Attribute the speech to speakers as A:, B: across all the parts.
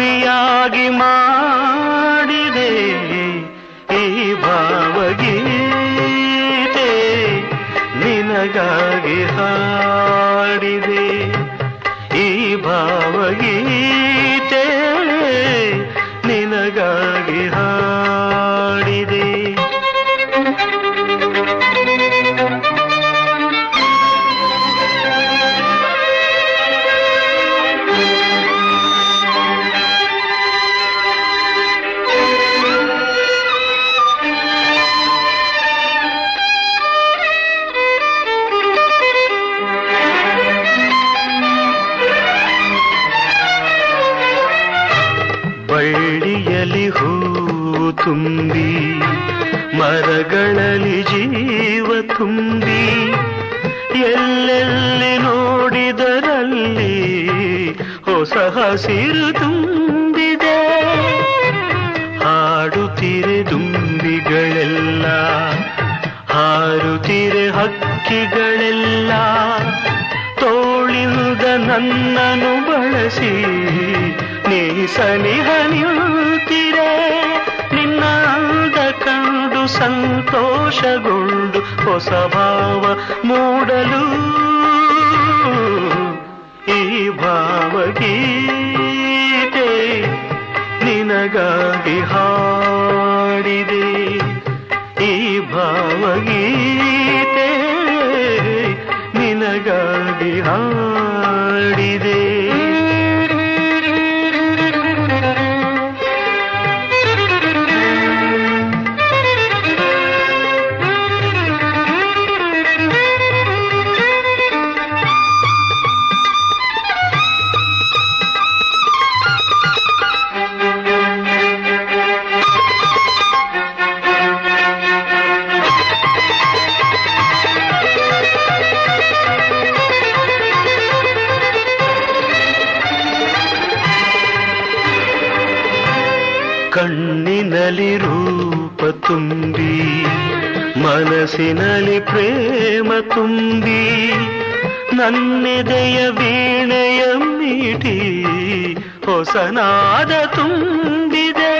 A: ಕವಿಯಾಗಿ ಮಾಡಿದೆ ಈ ಭಾವಗೀತೆ ನಿನಗಾಗಿ ಹಾಡಿದೆ ಈ ಭಾವಗೀತೆ ನಿನಗಾಗಿ ಹಾಡಿದೆ ಬಳ್ಳಿಯಲಿ ಹೂವು ತುಂಬಿ ಮರಗಳಲ್ಲಿ ಜೀವ ತುಂಬಿ ಎಲ್ಲೆಲ್ಲಿ ನೋಡಿದರಲ್ಲಿ ಹೊಸ ಹಸಿರು ತುಂಬಿದೆ ಹಾಡುತ್ತಿರೆ ದುಂಬಿಗಳೆಲ್ಲ ಹಾರುತ್ತಿರೆ ಹಕ್ಕಿಗಳೆಲ್ಲ ತೋಳಿಲ್ದ ನನ್ನನ್ನು ಬಳಸಿ ನೀ ಸನಿಹ ನಿಲ್ತಿರೆ ನಿನ್ನ ಅಂದ ಕಂಡು ಸಂತೋಷಗೊಂಡು ಹೊಸ ಭಾವ ಮೂಡಲು ಈ ಭಾವಗೀತೆ ನಿನಗಾಗಿ ಹಾಡಿದೆ ಈ ಭಾವಗೀತೆ ನಿನಗಾಗಿ ಹಾಡಿದೆ ಕಣ್ಣಿನಲ್ಲಿ ರೂಪ ತುಂಬಿ ಮನಸ್ಸಿನಲ್ಲಿ ಪ್ರೇಮ ತುಂಬಿ ನನ್ನೆದೆಯ ವೀಣೆಯ ಮೀಟಿ ಹೊಸನಾದ ತುಂಬಿದೆ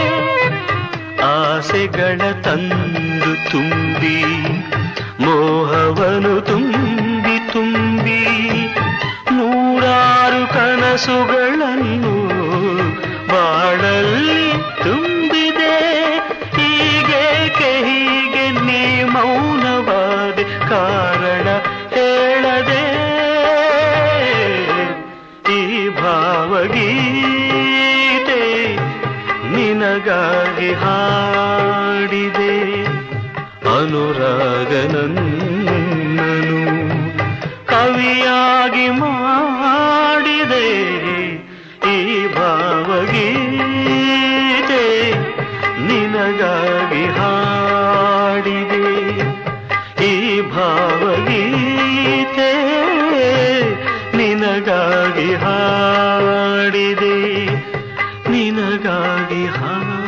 A: ಆಸೆಗಳ ತಂದು ತುಂಬಿ ಮೋಹವನು ತುಂಬಿ ತುಂಬಿ ನೂರಾರು ಕನಸುಗಳನ್ನು ಬಾಳಲ್ಲಿ ತುಂಬಿದೆ ಹೀಗೇಕೆ ಹೀಗೆ ನೀ ಮೌನವಾದ ಕಾರಣ ಹೇಳದೆ ಈ ಭಾವಗೀತೆ ನಿನಗಾಗಿ ಹಾಡಿದೆ ಅನುರಾಗನನ್ನನು ಕವಿಯಾಗಿ ಮಾಡಿದೆ ಈ ಭಾವಗೀತೆ ನಿನಗಾಗಿ ಹಾಡಿದೆ ಈ ಭಾವಗೀತೆ ನಿನಗಾಗಿ ಹಾಡಿದೆ ನಿನಗಾಗಿ ಹಾಡಿದೆ